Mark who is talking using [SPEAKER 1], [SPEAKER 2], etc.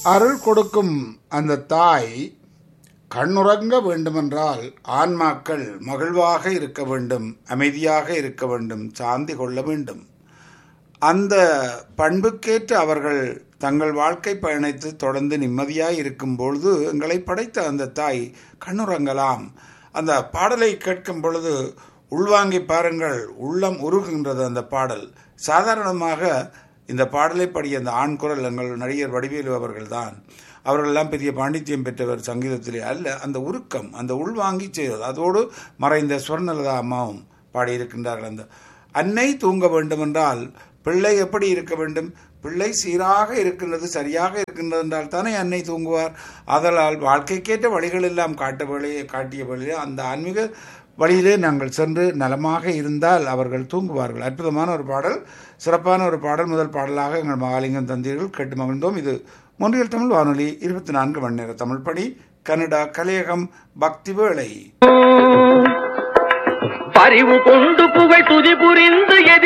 [SPEAKER 1] அருள் கொடுக்கும் அந்த தாய் கண்ணுறங்க வேண்டுமென்றால் ஆன்மாக்கள் மகிழ்வாக இருக்க வேண்டும் அமைதியாக இருக்க வேண்டும் சாந்தி கொள்ள வேண்டும் அந்த பண்புக்கேற்று அவர்கள் தங்கள் வாழ்க்கை பயணித்து தொடர்ந்து நிம்மதியாய் இருக்கும் பொழுது எங்களை படைத்த அந்த தாய் கண்ணுறங்கலாம் அந்த பாடலை கேட்கும் பொழுது உள்வாங்கி பாருங்கள் உள்ளம் உருகுகின்றது அந்த பாடல் சாதாரணமாக இந்த பாடலை பாடிய அந்த ஆண் குரல் எங்கள் நடிகர் வடிவேலு அவர்கள்தான் அவர்களெல்லாம் பெரிய பாண்டித்யம் பெற்றவர் சங்கீதத்திலே அல்ல அந்த உருக்கம் அந்த உள்வாங்கி செய்வது அதோடு மறைந்த சுவர்ணலதா அம்மாவும் பாடியிருக்கின்றார்கள் அந்த அன்னை தூங்க வேண்டுமென்றால் பிள்ளை எப்படி இருக்க வேண்டும் பிள்ளை சீராக இருக்கின்றது சரியாக இருக்கின்றது என்றால் தானே அன்னை தூங்குவார் அதனால் வாழ்க்கைக்கேற்ற வழிகள் எல்லாம் காட்ட வழியை காட்டிய வழியிலே அந்த ஆன்மீக வழியிலே நாங்கள் சென்று நலமாக இருந்தால் அவர்கள் தூங்குவார்கள் அற்புதமான ஒரு பாடல் சிறப்பான ஒரு பாடல் முதல் பாடலாக எங்கள் மகாலிங்கம் தந்தீர்கள் கேட்டு மகிழ்ந்தோம் இது மொன்றியல் தமிழ் வானொலி இருபத்தி நான்கு மணி நேர தமிழ் பணி கனடா கலையகம் பக்தி வேளை
[SPEAKER 2] பரிவு கொண்டு புகழ் துதி புரிந்து எதிர்